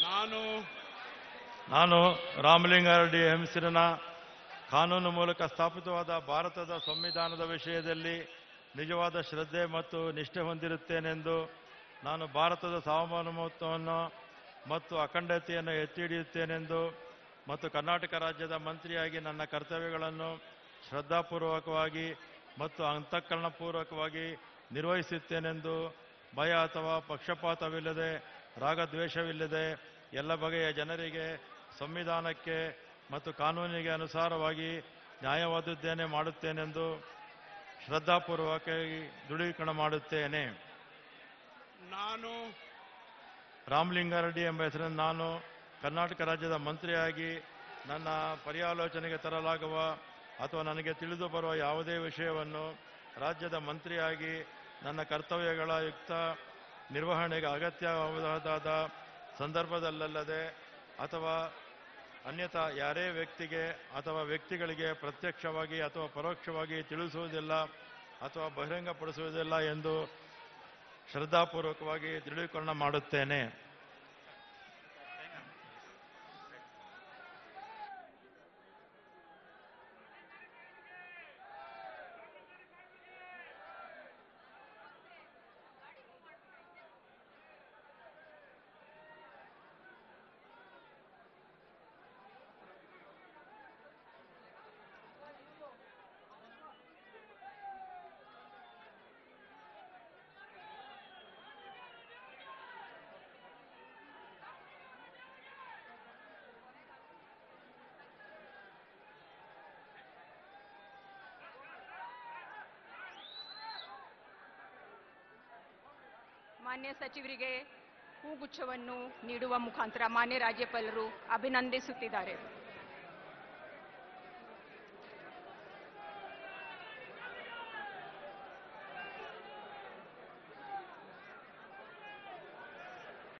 ನಾನು ನಾನು ರಾಮಲಿಂಗಾರೆಡ್ಡಿ ಹೆಸರಿನ ಕಾನೂನು ಮೂಲಕ ಸ್ಥಾಪಿತವಾದ ಭಾರತದ ಸಂವಿಧಾನದ ವಿಷಯದಲ್ಲಿ ನಿಜವಾದ ಶ್ರದ್ಧೆ ಮತ್ತು ನಿಷ್ಠೆ ಹೊಂದಿರುತ್ತೇನೆಂದು ನಾನು ಭಾರತದ ಸಾರ್ವಭೌಮತ್ವವನ್ನು ಮತ್ತು ಅಖಂಡತೆಯನ್ನು ಎತ್ತಿ ಹಿಡಿಯುತ್ತೇನೆಂದು ಮತ್ತು ಕರ್ನಾಟಕ ರಾಜ್ಯದ ಮಂತ್ರಿಯಾಗಿ ನನ್ನ ಕರ್ತವ್ಯಗಳನ್ನು ಶ್ರದ್ಧಾಪೂರ್ವಕವಾಗಿ ಮತ್ತು ಅಂತಃಕರಣಪೂರ್ವಕವಾಗಿ ನಿರ್ವಹಿಸುತ್ತೇನೆಂದು ಭಯ ಅಥವಾ ಪಕ್ಷಪಾತವಿಲ್ಲದೆ ರಾಗದ್ವೇಷವಿಲ್ಲದೆ ಎಲ್ಲ ಬಗೆಯ ಜನರಿಗೆ ಸಂವಿಧಾನಕ್ಕೆ ಮತ್ತು ಕಾನೂನಿಗೆ ಅನುಸಾರವಾಗಿ ನ್ಯಾಯವಾದದ್ದೇನೆ ಮಾಡುತ್ತೇನೆಂದು ಶ್ರದ್ಧಾಪೂರ್ವಕವಾಗಿ ದೃಢೀಕರಣ ಮಾಡುತ್ತೇನೆ ನಾನು ರಾಮಲಿಂಗಾರೆಡ್ಡಿ ಎಂಬ ಹೆಸರಿನ ನಾನು ಕರ್ನಾಟಕ ರಾಜ್ಯದ ಮಂತ್ರಿಯಾಗಿ ನನ್ನ ಪರ್ಯಾಲೋಚನೆಗೆ ತರಲಾಗುವ ಅಥವಾ ನನಗೆ ತಿಳಿದು ಬರುವ ಯಾವುದೇ ವಿಷಯವನ್ನು ರಾಜ್ಯದ ಮಂತ್ರಿಯಾಗಿ ನನ್ನ ಕರ್ತವ್ಯಗಳ ಯುಕ್ತ ನಿರ್ವಹಣೆಗೆ ಅಗತ್ಯವಾದ ಸಂದರ್ಭದಲ್ಲದೆ ಅಥವಾ ಅನ್ಯಥಾ ಯಾರೇ ವ್ಯಕ್ತಿಗೆ ಅಥವಾ ವ್ಯಕ್ತಿಗಳಿಗೆ ಪ್ರತ್ಯಕ್ಷವಾಗಿ ಅಥವಾ ಪರೋಕ್ಷವಾಗಿ ತಿಳಿಸುವುದಿಲ್ಲ ಅಥವಾ ಬಹಿರಂಗಪಡಿಸುವುದಿಲ್ಲ ಎಂದು ಶ್ರದ್ಧಾಪೂರ್ವಕವಾಗಿ ದೃಢೀಕರಣ ಮಾಡುತ್ತೇನೆ ಮಾನ್ಯ ಸಚಿವರಿಗೆ ಹೂಗುಚ್ಛವನ್ನು ನೀಡುವ ಮುಖಾಂತರ ಮಾನ್ಯ ರಾಜ್ಯಪಾಲರು ಅಭಿನಂದಿಸುತ್ತಿದ್ದಾರೆ